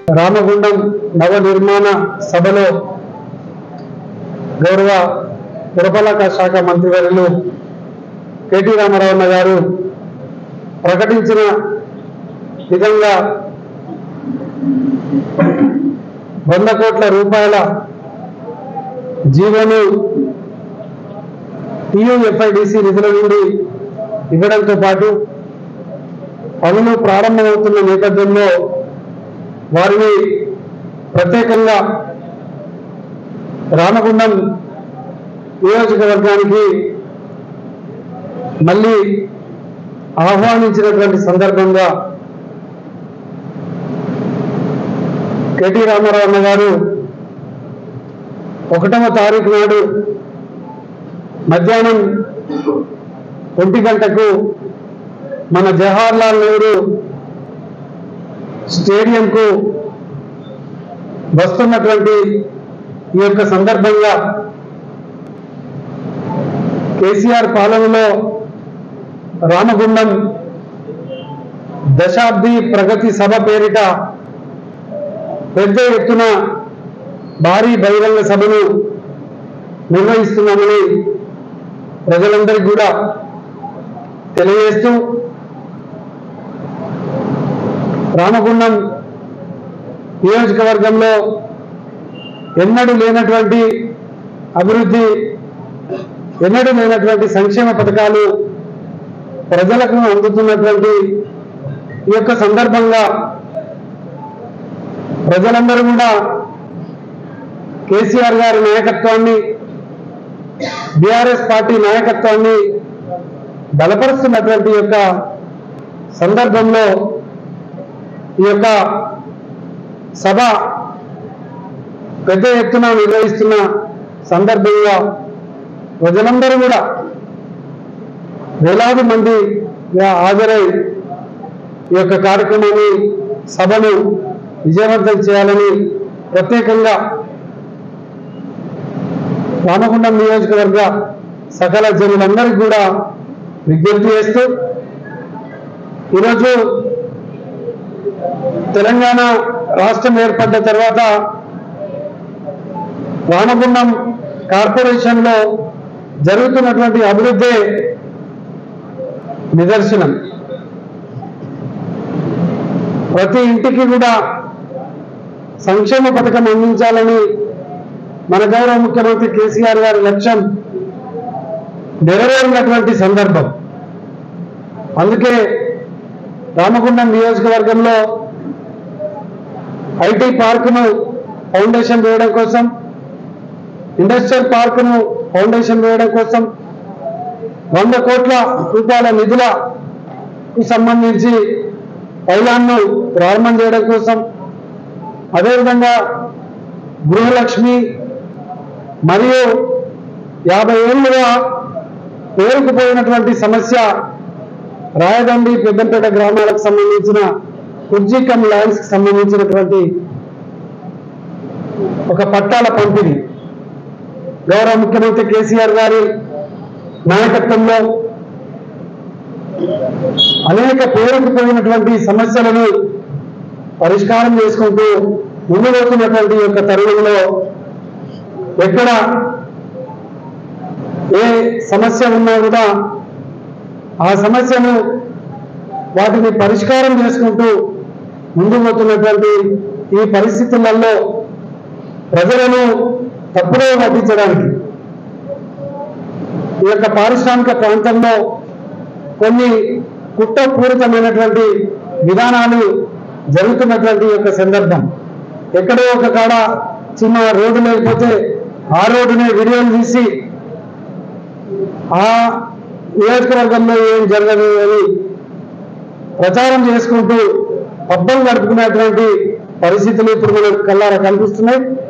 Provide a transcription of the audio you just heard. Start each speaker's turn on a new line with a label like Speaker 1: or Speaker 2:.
Speaker 1: రామగుండం నవ నిర్మాణ సభలో గౌరవ పురపాలక శాఖ మంత్రివర్యులు కేటీ రామారావు గారు ప్రకటించిన విధంగా వంద కోట్ల రూపాయల జీవోను టీయూఎఫ్ఐడిసి నిధుల నుండి ఇవ్వడంతో పాటు పనులు ప్రారంభమవుతున్న నేపథ్యంలో వారిని ప్రత్యేకంగా రామగుండం నియోజకవర్గానికి మళ్ళీ ఆహ్వానించినటువంటి సందర్భంగా కేటీ రామారావు అన్న గారు ఒకటవ తారీఖు నాడు మధ్యాహ్నం ఒంటి గంటకు మన జవహర్లాల్ నెహ్రూ స్టేడియంకు వస్తున్నటువంటి ఈ యొక్క సందర్భంగా కేసీఆర్ పాలనలో రామగుండం దశాబ్ది ప్రగతి సభ పేరిట పెద్ద ఎత్తున భారీ బహిరంగ సభను నిర్వహిస్తున్నామని ప్రజలందరికీ కూడా తెలియజేస్తూ రామగుండం నియోజకవర్గంలో ఎన్నడూ లేనటువంటి అభివృద్ధి ఎన్నడూ లేనటువంటి సంక్షేమ పథకాలు ప్రజలకు అందుతున్నటువంటి ఈ యొక్క సందర్భంగా ప్రజలందరూ కూడా కేసీఆర్ గారి నాయకత్వాన్ని బీఆర్ఎస్ పార్టీ నాయకత్వాన్ని బలపరుస్తున్నటువంటి యొక్క సందర్భంలో ఈ యొక్క సభ పెద్ద ఎత్తున నిర్వహిస్తున్న సందర్భంగా ప్రజలందరూ కూడా వేలాది మంది హాజరై ఈ యొక్క కార్యక్రమాన్ని సభను విజయవంతం చేయాలని ప్రత్యేకంగా రామగుండం నియోజకవర్గ సకల జనులందరికీ కూడా విజ్ఞప్తి చేస్తూ ఈరోజు తెలంగాణ రాష్ట్రం ఏర్పడ్డ తర్వాత రామగుండం కార్పొరేషన్లో జరుగుతున్నటువంటి అభివృద్ధి నిదర్శనం ప్రతి ఇంటికి కూడా సంక్షేమ పథకం అందించాలని మన గౌరవ ముఖ్యమంత్రి కేసీఆర్ గారి లక్ష్యం నెరవేరినటువంటి సందర్భం అందుకే రామగుండం నియోజకవర్గంలో ఐటీ పార్కును ఫౌండేషన్ వేయడం కోసం ఇండస్ట్రియల్ పార్కును ఫౌండేషన్ వేయడం కోసం వంద కోట్ల రూపాయల నిధులకు సంబంధించి పైలాన్ను ప్రారంభం చేయడం కోసం అదేవిధంగా గృహలక్ష్మి మరియు యాభై ఏళ్ళుగా పేరుకుపోయినటువంటి సమస్య రాయదండి పెద్దంపేట గ్రామాలకు సంబంధించిన కుర్జీకమ్ ల్యాండ్స్ కి సంబంధించినటువంటి ఒక పట్టాల పంపిణీ గౌరవ ముఖ్యమంత్రి కేసీఆర్ గారి నాయకత్వంలో అనేక పేరుకుపోయినటువంటి సమస్యలను పరిష్కారం చేసుకుంటూ ముందు పోతున్నటువంటి యొక్క తరుణంలో ఎక్కడ ఏ సమస్య ఉన్నా కూడా ఆ సమస్యను వాటిని పరిష్కారం చేసుకుంటూ ముందుకు పోతున్నటువంటి ఈ పరిస్థితులలో ప్రజలను తప్పుదో పట్టించడానికి ఈ యొక్క పారిశ్రామిక ప్రాంతంలో కొన్ని కుట్రపూరితమైనటువంటి విధానాలు జరుగుతున్నటువంటి యొక్క సందర్భం ఎక్కడో ఒక కాడ చిన్న రోడ్డు లేకపోతే ఆ రోడ్డునే వీడియోలు తీసి ఆ నియోజకవర్గంలో ఏం జరగదు అని ప్రచారం చేసుకుంటూ పబ్బం గడుపుకునేటువంటి పరిస్థితులు ఇప్పుడు మనకు కల్లారా కనిపిస్తున్నాయి